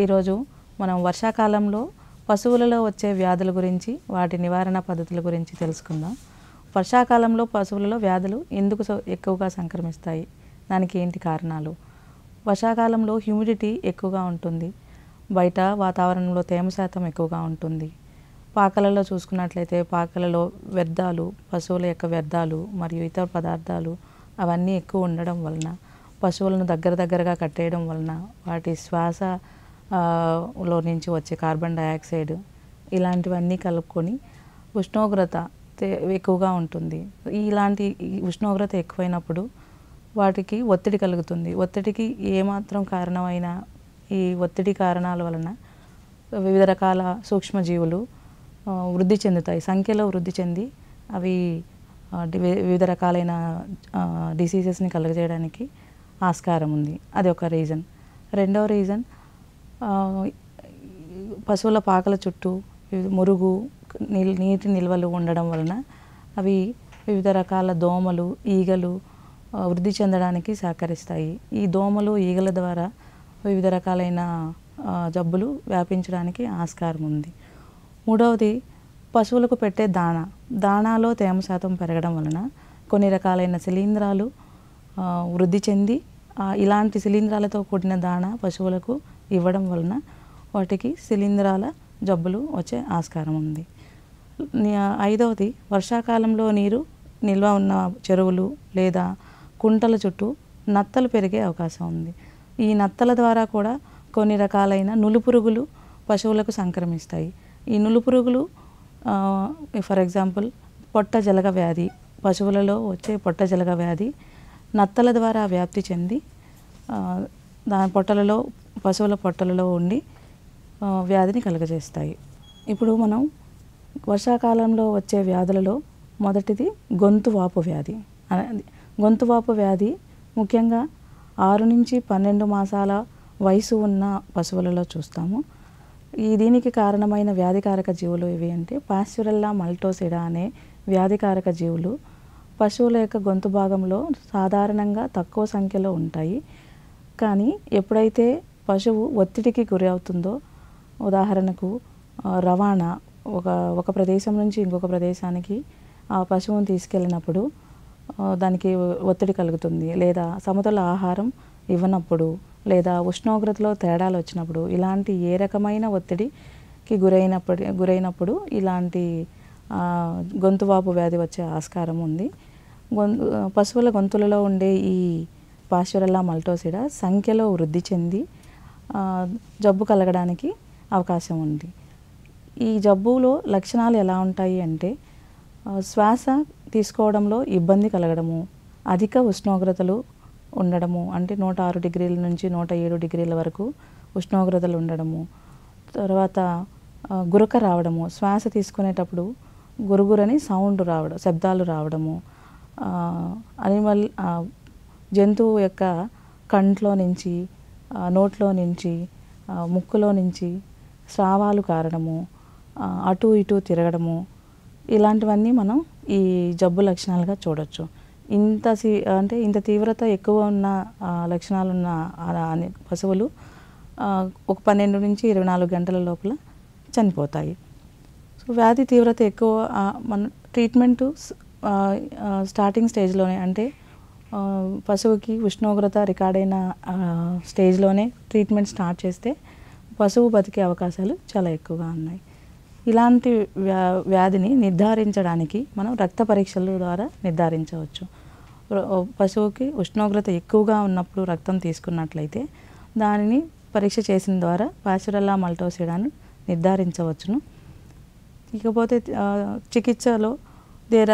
ఈరోజు మనం వర్షాకాలంలో పశువులలో వచ్చే వ్యాధుల గురించి వాటి నివారణ పద్ధతుల గురించి తెలుసుకుందాం వర్షాకాలంలో పశువులలో వ్యాధులు ఎందుకు సో- ఎక్కువగా సంక్రమిస్తాయి దానికి ఏంటి కారణాలు వర్షాకాలంలో హ్యూమిడిటీ ఎక్కువగా ఉంటుంది బయట వాతావరణంలో తేమ శాతం ఎక్కువగా ఉంటుంది పాకలలో చూసుకున్నట్లయితే పాకలలో వ్యర్థాలు పశువుల యొక్క వ్యర్థాలు మరియు ఇతర పదార్థాలు అవన్నీ ఎక్కువ ఉండడం వలన పశువులను దగ్గర దగ్గరగా కట్టేయడం వలన వాటి శ్వాస ఆ, లో నుంచి వచ్చే కార్బన్ డయాక్సైడ్ ఇలాంటివన్నీ కలుపుకొని ఉష్ణోగ్రత తే- ఎక్కువగా ఉంటుంది ఇలాంటి ఈ ఉష్ణోగ్రత ఎక్కువైనప్పుడు వాటికి ఒత్తిడి కలుగుతుంది ఒత్తిడికి ఏమాత్రం కారణమైన ఈ ఒత్తిడి కారణాల వలన వివిధ రకాల సూక్ష్మజీవులు ఆ, వృద్ధి చెందుతాయి సంఖ్యలో వృద్ధి చెంది అవి ఆ, డి- వి- వివిధ రకాలైన డిసీజెస్ని కలుగజేయడానికి ఆస్కారం ఉంది అది ఒక రీజన్ రెండవ రీజన్ పశువుల పాకల చుట్టూ వివిధ మురుగు నీల్ నీటి నిల్వలు ఉండడం వలన అవి వివిధ రకాల దోమలు ఈగలు ఆ, వృద్ధి చెందడానికి సహకరిస్తాయి ఈ దోమలు ఈగల ద్వారా వివిధ రకాలైన ఆ, జబ్బులు వ్యాపించడానికి ఆస్కారం ఉంది మూడవది పశువులకు పెట్టే దాణా దాణాలో తేమ శాతం పెరగడం వలన కొన్ని రకాలైన శిలీంధ్రాలు ఆ, వృద్ధి చెంది ఆ, ఇలాంటి శిలీంధ్రాలతో కూడిన దాణా పశువులకు ఇవ్వడం వలన వాటికి శిలీంధ్రాల జబ్బులు వచ్చే ఆస్కారం ఉంది ని- ఐదవది వర్షాకాలంలో నీరు నిల్వ ఉన్న చెరువులు లేదా కుంటల చుట్టూ నత్తలు పెరిగే అవకాశం ఉంది ఈ నత్తల ద్వారా కూడా కొన్ని రకాలైన నులుపురుగులు పశువులకు సంక్రమిస్తాయి ఈ నులుపురుగులు ఫర్ ఎగ్జాంపుల్ పొట్ట జలగ వ్యాధి పశువులలో వచ్చే పొట్ట జలగ వ్యాధి నత్తల ద్వారా వ్యాప్తి చెంది ఆ, దాని పొట్టలలో పశువుల పొట్టలలో ఉండి ఆ, వ్యాధిని కలుగజేస్తాయి ఇప్పుడు మనం వర్షాకాలంలో వచ్చే వ్యాధులలో మొదటిది గొంతు వాపు వ్యాధి అనేది గొంతు వాపు వ్యాధి ముఖ్యంగా ఆరు నుంచి పన్నెండు మాసాల వయసు ఉన్న పశువులలో చూస్తాము ఈ దీనికి కారణమైన వ్యాధికారక జీవులు ఇవి అంటే పాస్చురల్లా మల్టోసిడా అనే వ్యాధికారక జీవులు పశువుల యొక్క గొంతు భాగంలో సాధారణంగా తక్కువ సంఖ్యలో ఉంటాయి కానీ ఎప్పుడైతే పశువు ఒత్తిడికి గురి అవుతుందో ఉదాహరణకు ఆ, రవాణా ఒక ఒక ప్రదేశం నుంచి ఇంకొక ప్రదేశానికి ఆ పశువును తీసుకెళ్ళినప్పుడు ఆ, దానికి ఒత్తిడి కలుగుతుంది లేదా సమతుల ఆహారం ఇవ్వనప్పుడు లేదా ఉష్ణోగ్రతలో తేడాలు వచ్చినప్పుడు ఇలాంటి ఏ రకమైన ఒత్తిడికి గురైనప్పుడు గురైనప్పుడు ఇలాంటి ఆ, గొంతువాపు వ్యాధి వచ్చే ఆస్కారం ఉంది గొంతు పశువుల గొంతులలో ఉండే ఈ పాశ్చరల్లా మల్టోసిడా సంఖ్యలో వృద్ధి చెంది ఆ, జబ్బు కలగడానికి అవకాశం ఉంది ఈ జబ్బులో లక్షణాలు ఎలా ఉంటాయి అంటే ఆ, శ్వాస తీసుకోవడంలో ఇబ్బంది కలగడము అధిక ఉష్ణోగ్రతలు ఉండడము అంటే నూట ఆరు డిగ్రీల నుంచి నూట ఏడు డిగ్రీల వరకు ఉష్ణోగ్రతలు ఉండడము తర్వాత ఆ, గురక రావడము శ్వాస తీసుకునేటప్పుడు గురుగురని సౌండ్ రావడం శబ్దాలు రావడము అనిమల్ జంతువు యొక్క కంట్లో నుంచి ఆ, నోట్లో నుంచి ఆ, ముక్కులో నుంచి స్రావాలు కారడము ఆ, అటు ఇటు తిరగడము ఇలాంటివన్నీ మనం ఈ జబ్బు లక్షణాలుగా చూడొచ్చు ఇంత సి అంటే ఇంత తీవ్రత ఎక్కువ ఉన్న ఆ, లక్షణాలున్న ఆ, అనే పశువులు ఆ, ఒక పన్నెండు నుంచి ఇరవై నాలుగు గంటల లోపల చనిపోతాయి సో వ్యాధి తీవ్రత ఎక్కువ ఆ, మన ట్రీట్మెంట్ స్టార్టింగ్ స్టేజ్లోనే అంటే ఆ, పశువుకి ఉష్ణోగ్రత రికార్డ్ అయిన ఆ, స్టేజ్లోనే ట్రీట్మెంట్ స్టార్ట్ చేస్తే పశువు బతికే అవకాశాలు చాలా ఎక్కువగా ఉన్నాయి ఇలాంటి వ్యా వ్యాధిని నిర్ధారించడానికి మనం రక్త పరీక్షల ద్వారా నిర్ధారించవచ్చు ర- పశువుకి ఉష్ణోగ్రత ఎక్కువగా ఉన్నప్పుడు రక్తం తీసుకున్నట్లయితే దానిని పరీక్ష చేసిన ద్వారా పాచురల్లా మల్టోసిడాను నిర్ధారించవచ్చును ఇకపోతే ఆ, చికిత్సలో దేర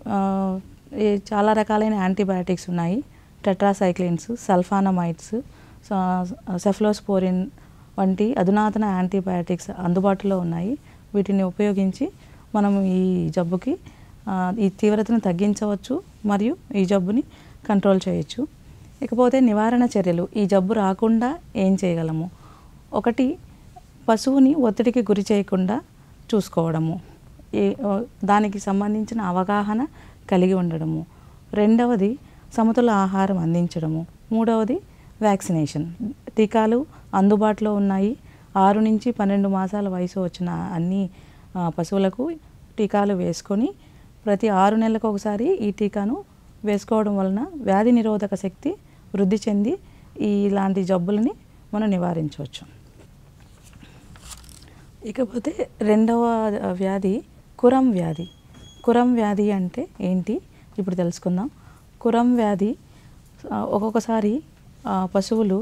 ఈ చాలా రకాలైన యాంటీబయాటిక్స్ ఉన్నాయి టెట్రాసైక్లిన్స్ సల్ఫానమైడ్స్ సెఫ్లోస్పోరిన్ వంటి అధునాతన యాంటీబయాటిక్స్ అందుబాటులో ఉన్నాయి వీటిని ఉపయోగించి మనం ఈ జబ్బుకి ఆ, ఈ తీవ్రతను తగ్గించవచ్చు మరియు ఈ జబ్బుని కంట్రోల్ చేయొచ్చు ఇకపోతే నివారణ చర్యలు ఈ జబ్బు రాకుండా ఏం చేయగలము ఒకటి పశువుని ఒత్తిడికి గురి చేయకుండా చూసుకోవడము ఈ ఓ, దానికి సంబంధించిన అవగాహన కలిగి ఉండడము రెండవది సమతుల ఆహారం అందించడము మూడవది వ్యాక్సినేషన్ టీకాలు అందుబాటులో ఉన్నాయి ఆరు నుంచి పన్నెండు మాసాల వయసు వచ్చిన అన్ని ఆ, పశువులకు టీకాలు వేసుకొని ప్రతి ఆరు నెలలకు ఒకసారి ఈ టీకాను వేసుకోవడం వలన వ్యాధి నిరోధక శక్తి వృద్ధి చెంది ఈ ఇలాంటి జబ్బులని మనం నివారించవచ్చు ఇకపోతే రెండవ వ్యాధి కురం వ్యాధి కురం వ్యాధి అంటే ఏంటి ఇప్పుడు తెలుసుకుందాం కురం వ్యాధి ఆ, ఒక్కొక్కసారి ఆ, పశువులు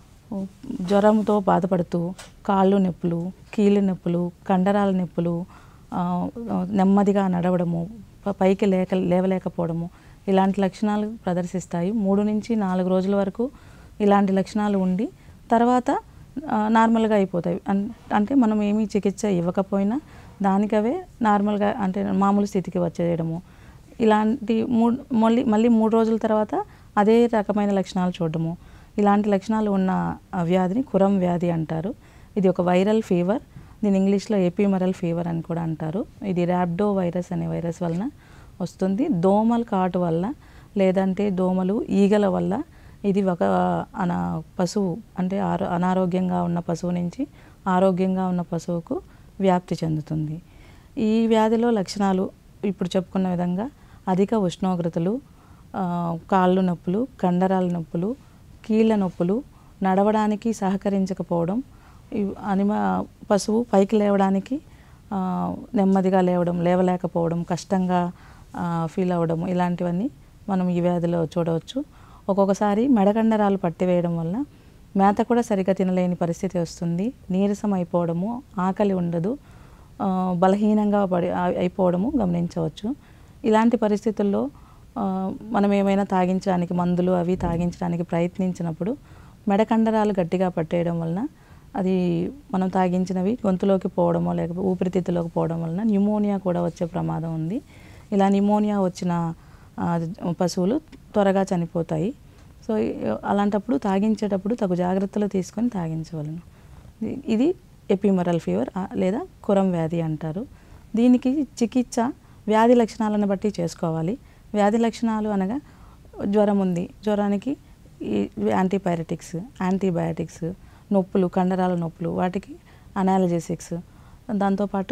జ్వరంతో బాధపడుతూ కాళ్ళు నొప్పులు కీళ్ళ నొప్పులు కండరాల నొప్పులు ఆ, నెమ్మదిగా నడవడము ప- పైకి లేక లేవలేకపోవడము ఇలాంటి లక్షణాలు ప్రదర్శిస్తాయి మూడు నుంచి నాలుగు రోజుల వరకు ఇలాంటి లక్షణాలు ఉండి తర్వాత ఆ, నార్మల్గా అయిపోతాయి అన్- అంటే మనం ఏమీ చికిత్స ఇవ్వకపోయినా దానికవే నార్మల్గా అంటే మామూలు స్థితికి వచ్చేయడము ఇలాంటి మూడు మళ్ళీ మళ్ళీ మూడు రోజుల తర్వాత అదే రకమైన లక్షణాలు చూడడము ఇలాంటి లక్షణాలు ఉన్న ఆ వ్యాధిని కురం వ్యాధి అంటారు ఇది ఒక వైరల్ ఫీవర్ దీని ఇంగ్లీష్లో ఎపిమరల్ ఫీవర్ అని కూడా అంటారు ఇది ర్యాబ్డో వైరస్ అనే వైరస్ వలన వస్తుంది దోమల కాటు వల్ల లేదంటే దోమలు ఈగల వల్ల ఇది ఒక అనా పశువు అంటే ఆరో అనారోగ్యంగా ఉన్న పశువు నుంచి ఆరోగ్యంగా ఉన్న పశువుకు వ్యాప్తి చెందుతుంది ఈ వ్యాధిలో లక్షణాలు ఇప్పుడు చెప్పుకున్న విధంగా అధిక ఉష్ణోగ్రతలు ఆ, కాళ్ళు నొప్పులు కండరాల నొప్పులు కీళ్ళ నొప్పులు నడవడానికి సహకరించకపోవడం ఇవ్- అనిమ పశువు పైకి లేవడానికి ఆ, నెమ్మదిగా లేవడం లేవలేకపోవడం కష్టంగా ఫీల్ అవ్వడం ఇలాంటివన్నీ మనం ఈ వ్యాధిలో చూడవచ్చు ఒక్కొక్కసారి మెడకండరాలు పట్టివేయడం వల్ల మేత కూడా సరిగ్గా తినలేని పరిస్థితి వస్తుంది నీరసం అయిపోవడము ఆకలి ఉండదు ఆ, బలహీనంగా పడి అయి- అయిపోవడము గమనించవచ్చు ఇలాంటి పరిస్థితుల్లో ఆ, మనం ఏమైనా తాగించడానికి మందులు అవి తాగించడానికి ప్రయత్నించినప్పుడు మెడకండరాలు గట్టిగా పట్టేయడం వలన అది మనం తాగించినవి గొంతులోకి పోవడమో లేకపోతే ఊపిరితిత్తులోకి పోవడం వలన న్యూమోనియా కూడా వచ్చే ప్రమాదం ఉంది ఇలా న్యూమోనియా వచ్చిన ఆ, పశువులు త్వరగా చనిపోతాయి సో ఈ- అలాంటప్పుడు తాగించేటప్పుడు తగు జాగ్రత్తలు తీసుకొని తాగించవలను ఇది- ఇది ఎపిమరల్ ఫీవర్ ఆ, లేదా కురం వ్యాధి అంటారు దీనికి చికిత్స వ్యాధి లక్షణాలను బట్టి చేసుకోవాలి వ్యాధి లక్షణాలు అనగా జ్వరం ఉంది జ్వరానికి ఈ యాంటీపైరటిక్స్ యాంటీబయాటిక్స్ నొప్పులు కండరాల నొప్పులు వాటికి అనాలజెసిక్స్ దాంతోపాటు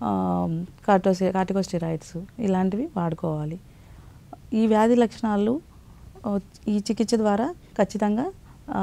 కార్టోసి కార్టికోస్టిరాయిడ్స్ ఇలాంటివి వాడుకోవాలి ఈ వ్యాధి లక్షణాలు ఆ, ఈ చికిత్స ద్వారా ఖచ్చితంగా ఆ,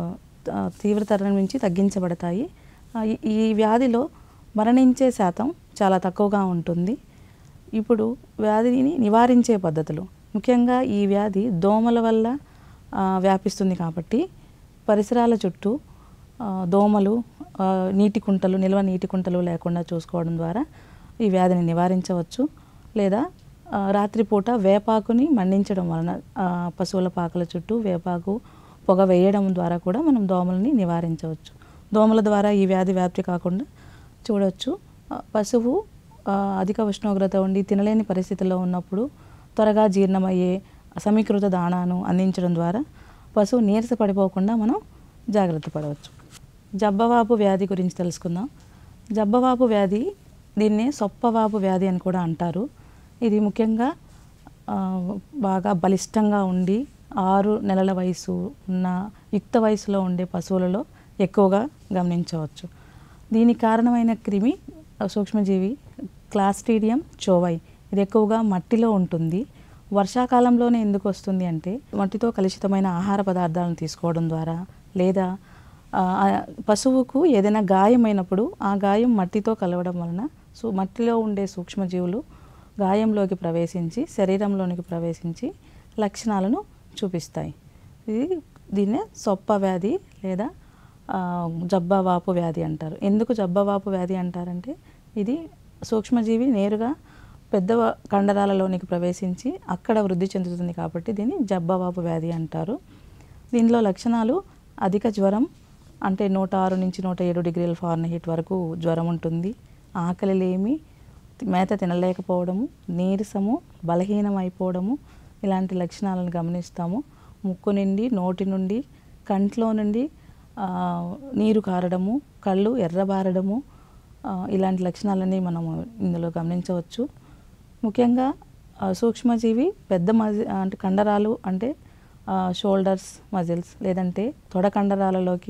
ఆ, తీవ్రతరం నుంచి తగ్గించబడతాయి ఆ, ఈ- ఈ వ్యాధిలో మరణించే శాతం చాలా తక్కువగా ఉంటుంది ఇప్పుడు వ్యాధిని నివారించే పద్ధతులు ముఖ్యంగా ఈ వ్యాధి దోమల వల్ల ఆ, వ్యాపిస్తుంది కాబట్టి పరిసరాల చుట్టూ ఆ, దోమలు ఆ, నీటి కుంటలు నిల్వ నీటి కుంటలు లేకుండా చూసుకోవడం ద్వారా ఈ వ్యాధిని నివారించవచ్చు లేదా ఆ, రాత్రిపూట వేపాకుని మండించడం వలన ఆ, పశువుల పాకల చుట్టూ వేపాకు పొగ వేయడం ద్వారా కూడా మనం దోమల్ని నివారించవచ్చు దోమల ద్వారా ఈ వ్యాధి వ్యాప్తి కాకుండా చూడవచ్చు ఆ, పశువు ఆ, అధిక ఉష్ణోగ్రత ఉండి తినలేని పరిస్థితిలో ఉన్నప్పుడు త్వరగా జీర్ణమయ్యే సమీకృత దాణాను అందించడం ద్వారా పశువు నీరస పడిపోకుండా మనం జాగ్రత్త పడవచ్చు జబ్బవాపు వ్యాధి గురించి తెలుసుకుందాం జబ్బవాపు వ్యాధి దీన్నే సొప్పవాపు వ్యాధి అని కూడా అంటారు ఇది ముఖ్యంగా ఆ, బాగా బలిష్టంగా ఉండి ఆరు నెలల వయసు ఉన్న యుక్త వయసులో ఉండే పశువులలో ఎక్కువగా గమనించవచ్చు దీనికి కారణమైన క్రిమి ఆ, సూక్ష్మజీవి క్లాస్ట్రీడియం చోవై ఇది ఎక్కువగా మట్టిలో ఉంటుంది వర్షాకాలంలోనే ఎందుకు వస్తుంది అంటే మట్టితో కలుషితమైన ఆహార పదార్థాలను తీసుకోవడం ద్వారా లేదా ఆ, ఆ పశువుకు ఏదైనా గాయమైనప్పుడు ఆ గాయం మట్టితో కలవడం వలన సో మట్టిలో ఉండే సూక్ష్మజీవులు గాయంలోకి ప్రవేశించి శరీరంలోనికి ప్రవేశించి లక్షణాలను చూపిస్తాయి ఇది దీన్నే సొప్ప వ్యాధి లేదా ఆ, జబ్బవాపు వ్యాధి అంటారు ఎందుకు జబ్బవాపు వ్యాధి అంటారంటే ఇది సూక్ష్మజీవి నేరుగా పెద్ద కండరాలలోనికి ప్రవేశించి అక్కడ వృద్ధి చెందుతుంది కాబట్టి దీన్ని జబ్బవాపు వ్యాధి అంటారు దీనిలో లక్షణాలు అధిక జ్వరం అంటే నూట ఆరు నుంచి నూట ఏడు డిగ్రీల ఫారెన్హీట్ వరకు జ్వరం ఉంటుంది ఆకలి లేమి మేత తినలేకపోవడము నీరసము బలహీనం అయిపోవడము ఇలాంటి లక్షణాలను గమనిస్తాము ముక్కు నుండి నోటి నుండి కంట్లో నుండి ఆ, నీరు కారడము కళ్ళు ఎర్రబారడము ఆ, ఇలాంటి లక్షణాలన్నీ మనము ఇందులో గమనించవచ్చు ముఖ్యంగా ఆ, సూక్ష్మజీవి పెద్ద మజి అంటే కండరాలు అంటే షోల్డర్స్ మజిల్స్ లేదంటే తొడ కండరాలలోకి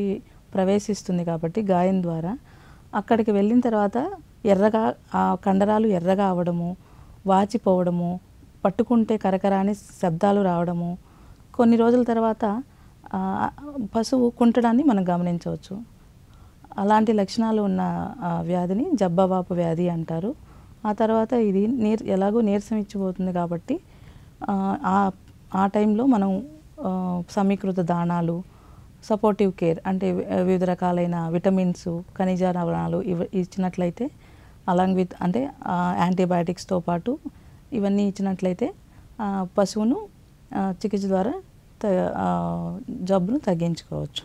ప్రవేశిస్తుంది కాబట్టి గాయం ద్వారా అక్కడికి వెళ్ళిన తర్వాత ఎర్రగా ఆ కండరాలు ఎర్రగా అవడము వాచిపోవడము పట్టుకుంటే కరకరాని శబ్దాలు రావడము కొన్ని రోజుల తర్వాత ఆ, పశువు కుంటడాన్ని మనం గమనించవచ్చు అలాంటి లక్షణాలు ఉన్న ఆ, వ్యాధిని జబ్బవాపు వ్యాధి అంటారు ఆ తర్వాత ఇది నీర్ ఎలాగో నీరసం ఇచ్చిపోతుంది కాబట్టి ఆ, ఆ ఆ టైంలో మనం ఆ, సమీకృత దానాలు సపోర్టివ్ కేర్ అంటే వి- వివిధ రకాలైన విటమిన్స్ ఖనిజ లవణాలు ఇవి ఇచ్చినట్లయితే అలాంగ్ విత్ అంటే యాంటీబయాటిక్స్తో పాటు ఇవన్నీ ఇచ్చినట్లయితే ఆ, పశువును ఆ, చికిత్స ద్వారా త ఆ, జబ్బును తగ్గించుకోవచ్చు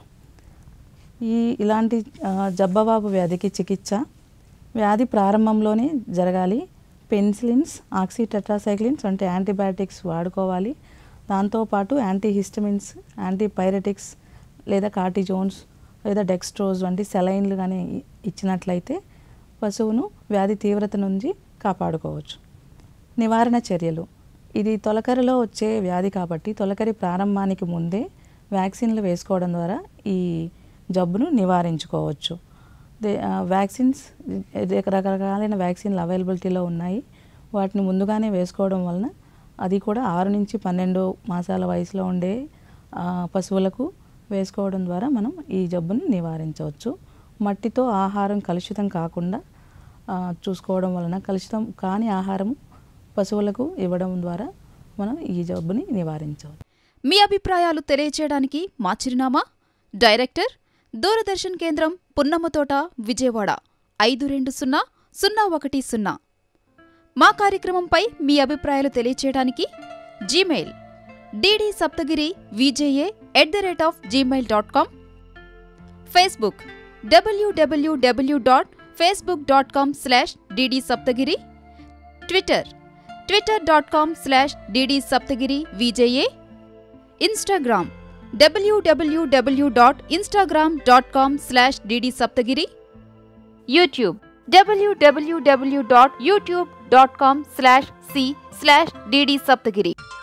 ఈ ఇలాంటి ఆ, జబ్బవాపు వ్యాధికి చికిత్స వ్యాధి ప్రారంభంలోనే జరగాలి పెన్సిలిన్స్ ఆక్సిటెట్రాసైక్లిన్స్ అంటే యాంటీబయాటిక్స్ వాడుకోవాలి దాంతోపాటు యాంటీహిస్టమిన్స్ యాంటీపైరటిక్స్ లేదా కార్టిజోన్స్ లేదా డెక్స్ట్రోజ్ వంటి సెలైన్లు కానీ ఇ- ఇచ్చినట్లయితే పశువును వ్యాధి తీవ్రత నుంచి కాపాడుకోవచ్చు నివారణ చర్యలు ఇది తొలకరిలో వచ్చే వ్యాధి కాబట్టి తొలకరి ప్రారంభానికి ముందే వ్యాక్సిన్లు వేసుకోవడం ద్వారా ఈ జబ్బును నివారించుకోవచ్చు దే ఆ, వ్యాక్సిన్స్ రకరకాలైన వ్యాక్సిన్లు అవైలబిలిటీలో ఉన్నాయి వాటిని ముందుగానే వేసుకోవడం వలన అది కూడా ఆరు నుంచి పన్నెండు మాసాల వయసులో ఉండే ఆ, పశువులకు వేసుకోవడం ద్వారా మనం ఈ జబ్బుని నివారించవచ్చు మట్టితో ఆహారం కలుషితం కాకుండా ఆ, చూసుకోవడం వలన కలుషితం కాని ఆహారం పశువులకు ఇవ్వడం ద్వారా మనం ఈ జబ్బుని నివారించవచ్చు మీ అభిప్రాయాలు తెలియచేయడానికి మా చిరునామా డైరెక్టర్ దూరదర్శన్ కేంద్రం పున్నమ్మతోట విజయవాడ ఐదు రెండు సున్నా సున్నా ఒకటి సున్నా మా కార్యక్రమంపై మీ అభిప్రాయాలు తెలియచేయడానికి Gmail DD Saptagiri VJA at the rate of Gmail dot com Facebook WWW dot Facebook dot com slash DD Saptagiri Twitter Twitter dot com slash DD Saptagiri VJA Instagram WWW dot Instagram dot com slash DD Saptagiri YouTube WWW dot YouTube dot com slash C slash DD Saptagiri